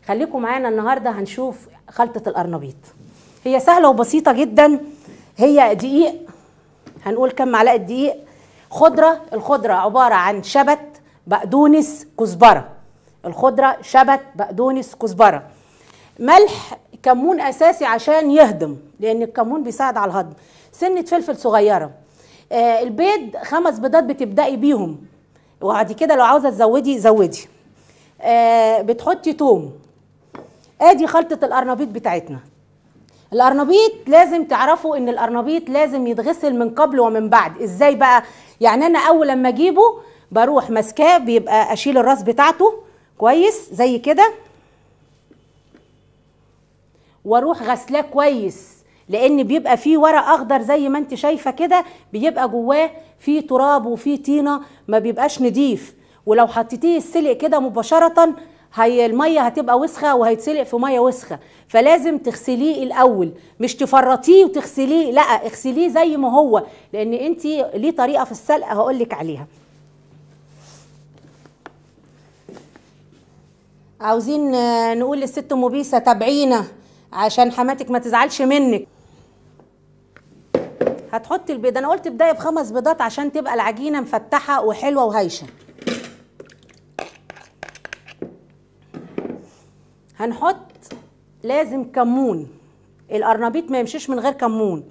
خليكم معانا النهارده هنشوف خلطه القرنبيط هي سهله وبسيطه جدا هي دقيق هنقول كم معلقه دقيق خضره الخضره عباره عن شبت بقدونس كزبره الخضره شبت بقدونس كزبره ملح كمون اساسي عشان يهضم لان الكمون بيساعد على الهضم سنه فلفل صغيره آه البيض خمس بيضات بتبدأي بيهم وبعد كده لو عاوزه تزودي زودي آه بتحطي توم ادي خلطه القرنبيط بتاعتنا القرنبيط لازم تعرفوا ان القرنبيط لازم يتغسل من قبل ومن بعد ازاي بقى يعني انا اول لما اجيبه بروح ماسكاه بيبقى اشيل الراس بتاعته كويس زي كده واروح غسلاه كويس لان بيبقى فيه ورق اخضر زي ما انت شايفه كده بيبقى جواه فيه تراب وفيه طينه ما بيبقاش نضيف ولو حطيتيه السلق كده مباشره هي الميه هتبقى وسخه وهيتسلق في ميه وسخه فلازم تغسليه الاول مش تفرطيه وتغسليه لا اغسليه زي ما هو لان انت ليه طريقه في السلق هقول لك عليها عاوزين نقول للست مبيسه تابعينا عشان حماتك ما تزعلش منك هتحطي البيض انا قلت ابداي بخمس بيضات عشان تبقى العجينه مفتحه وحلوه وهايشه هنحط لازم كمون القرنبيط ما يمشيش من غير كمون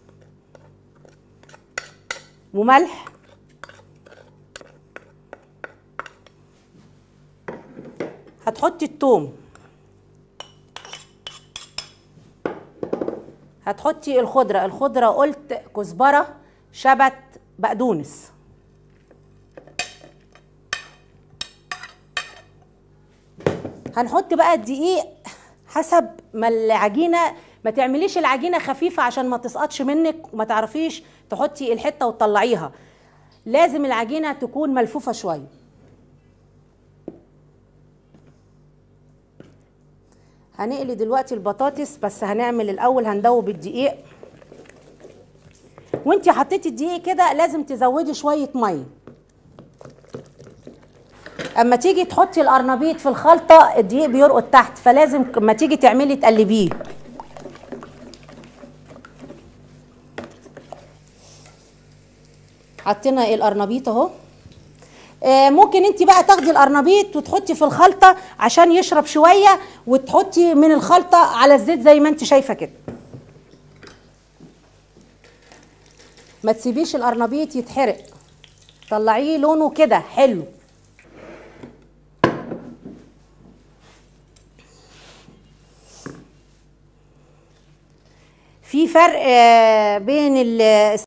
وملح هتحطي التوم هتحطي الخضره الخضره قلت كزبره شبت بقدونس هنحط بقى الدقيق حسب ما العجينه ما تعمليش العجينه خفيفه عشان ما تسقطش منك وما تعرفيش تحطي الحته وتطلعيها لازم العجينه تكون ملفوفه شويه هنقلي دلوقتي البطاطس بس هنعمل الاول هندوب الدقيق وانتي حطيتي الدقيق كده لازم تزودي شويه ميه اما تيجي تحطي القرنبيط في الخلطه الدقيق بيرقد تحت فلازم اما تيجي تعملي تقلبيه حطينا القرنبيط اهو آه ممكن انت بقى تاخدي القرنبيط وتحطي في الخلطه عشان يشرب شويه وتحطي من الخلطه على الزيت زي ما انت شايفه كده ما تسيبيش القرنبيط يتحرق طلعيه لونه كده حلو في فرق بين